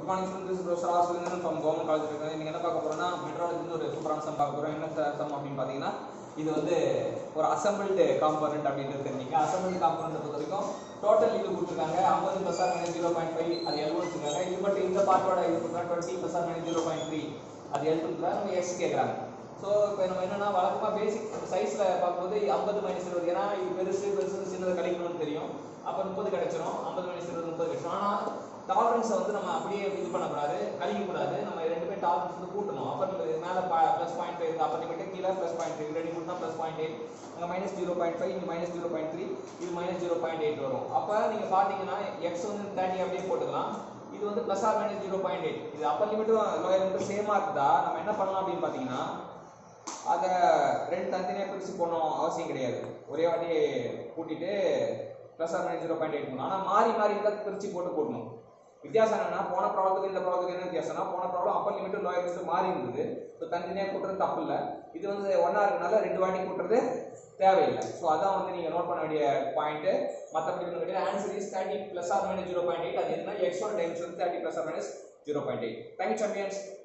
good morning students professor R Surendran from government college இருக்கு நீங்கள் என்ன பார்க்க போறோம்னா மெட்ராலஜி ஒரு சூப்பரான சம் பார்க்க போறோம் என்ன சம் அப்படின்னு பார்த்தீங்கன்னா இது வந்து ஒரு அசம்பிள்டு காம்பனண்ட் அப்படின்றது தெரிஞ்சுங்க அசம்பிள்டு காம்பனண்ட் பொறுத்த வரைக்கும் டோட்டல் இது கொடுத்துருக்காங்க ஐம்பது plus or minus zero point five அது எல் வச்சுருக்காங்க இது மட்டும் இந்த பார்ட்டோட இது கொடுத்தா twenty plus or minus zero point three அது எல் கொடுத்துருக்காங்க நம்ம எக்ஸ் கேட்குறாங்க ஸோ இப்போ நம்ம என்னன்னா வழக்கமாக பேசிக் சைஸில் பார்க்கும்போது ஐம்பது மைனஸ் இருபது ஏன்னா இது பெருசு பெருசு சின்னது கிடைக்கணும்னு தெரியும் அப்போ முப்பது கிடைச்சிரும் ஐம்பது மைனஸ் இருபது முப்பது கிடைச்சிரும் ஆனால் டாலரன்ஸை வந்து நம்ம அப்படியே இது பண்ணக்கூடாது கழிக்கக்கூடாது நம்ம ரெண்டு பேரும் டாலரன்ஸ் வந்து கூட்டணும் அப்போ நம்ம மேலே ப்ளஸ் பாயிண்ட் ஃபைவ் அப்போ லிமிட்டு கீழே ப்ளஸ் பாயிண்ட் ஃபைவ் ரெடி கூட்டினா ப்ளஸ் பாயிண்ட் எயிட் அங்கே மைனஸ் ஜீரோ பாயிண்ட் ஃபைவ் இங்கே மைனஸ் ஜீரோ பாயிண்ட் த்ரீ இது மைனஸ் ஜீரோ பாயிண்ட் எயிட் வரும் அப்போ நீங்கள் பார்த்தீங்கன்னா எக்ஸ் வந்து தேர்ட்டி அப்படியே போட்டுக்கலாம் இது வந்து plus or minus zero point eight இது அப்பர் லிமிட்டும் லோயர் லிமிட்டும் சேமாக இருந்தா நம்ம என்ன பண்ணலாம் அப்படின்னு பார்த்தீங்கன்னா அதை ரெண்டு தனித்தனியாக பிரித்து போடணும் அவசியம் கிடையாது ஒரே வாட்டி கூட்டிட்டு plus or minus zero point eight பண்ணணும் ஆனால் மாறி மாறி இருந்தால் பிரித்து போட்டு போடணும் வித்தியாசம் என்னன்னா போன ப்ராப்ளத்துக்கு இந்த ப்ராப்ளத்துக்கு என்ன வித்தியாசம்னா போன problem upper limit lower limit மாறி இருந்தது ஸோ தனித்தனியாக கூட்டுறது தப்பு இல்லை இது வந்து ஒன்றா இருக்கனால ரெண்டு வாட்டி கூட்டுறது தேவையில்லை ஸோ அதான் வந்து நீங்கள் நோட் பண்ண வேண்டிய பாயிண்ட் மற்றபடி ஒன்றும் கிடையாது answer is thirty plus or minus zero point eight அது என்ன எக்ஸோட டைம்ஸ் வந்து thirty plus or minus zero point eight thank you champions